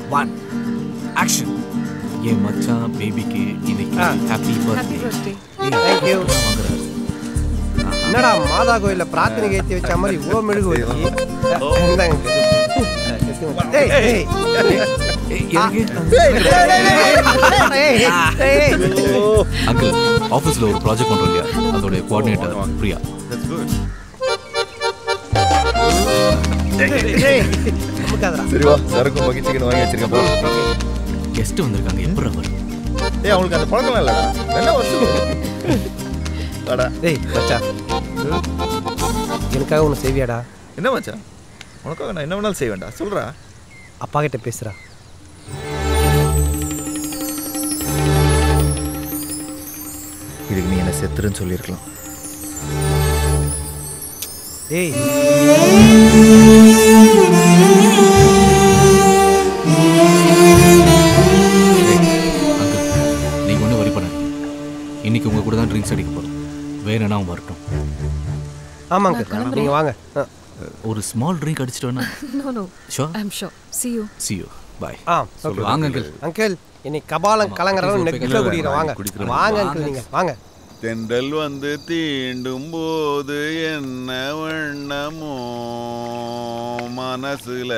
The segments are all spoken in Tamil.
ஒன் ஆக்ஷன் என் மச்சான் பேபிக்கு இன்னைக்கு ஆ. Happy happy birthday birthday Thank you. என்னடா மாதா கோயில்ல பிரார்த்தனை ஏத்தி வச்ச மாதிரி இவ்வளோ மெழுகு வச்சு இந்தாங்க. ஏய், ஏய், ஏய், ஏய். அங்கிள் ஆஃபீஸில் ஒரு ப்ராஜெக்ட் பண்ணுறோம் இல்லையா அதோட கோஆர்டினேட்டர் பிரியா தட்ஸ் குட் ஏய், நமக்காதடா. சரி வா சரக்கு மகி சிக்கன் வாங்கி வச்சிருக்கேன் போ கெஸ்ட் வந்திருக்காங்க எப்படி வரும் ஏய் அவங்களுக்கு அந்த பழக்கம் இல்லடா என்ன வருஷம் வாடா டேய் மச்சா ம். எனக்காக ஒன்று செய்வியாடா என்ன மச்சான் உனக்காக நான் என்ன வேணாலும் செய்ய வேண்டாம் சொல்றா அப்பா கிட்ட பேசுறா இதுக்கு நீ என்ன செத்துருன்னு சொல்லியிருக்கலாம் ஏய் அங்கிள் நீங்கள் ஒன்றும் வரி பண்ண இன்னைக்கு உங்கள் கூட தான் ட்ரிங்க்ஸ் அடிக்க போகிறோம் வேணும்னா அவன் வரட்டும் ஆமாங்க நீங்க வாங்க ஆ. ஒரு ஸ்மால் ட்ரிங்க் அடிச்சிட்டு வேணா no no sure I am sure see you see you bye ஆ வாங்க அங்கிள் அங்கிள் இன்னைக்கு கபாலம் கலங்குறதும் நெக்கில் குடிக்கிறோம் வாங்க வாங்க அங்கிள் நீங்க வாங்க தென்றல் வந்து தீண்டும் போது என்ன வண்ணமோ மனசுல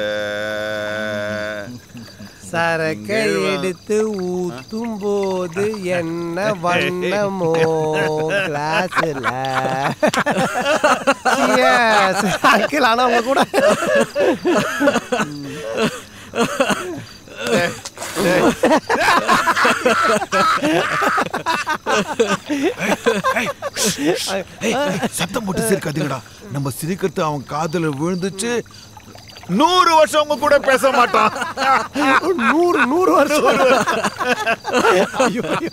சரக்கை எடுத்து ஊத்தும் போது என்ன வண்ணமோ கிளாஸ்ல அங்கிள் ஆனா உங்க கூட சத்தம் போட்டு சிரிக்காதீங்கடா நம்ம சிரிக்கிறது அவன் காதுல விழுந்துச்சு நூறு வருஷம் உங்க கூட பேச மாட்டான் நூறு நூறு வருஷம் ஐயோ, ஐயோ.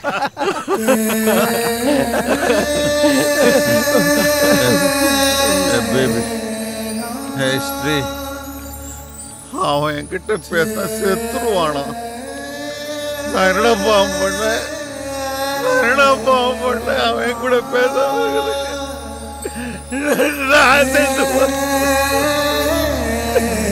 பேபி ஹே ஸ்ரீ அவன் என்கிட்ட பேச செத்துருவானா நான் என்னடா பாவம் பண்ணேன் நான் என்னடா பாவம் பண்ணேன் அவன் என் கூட பேசாம நான் செத்து போறேன்.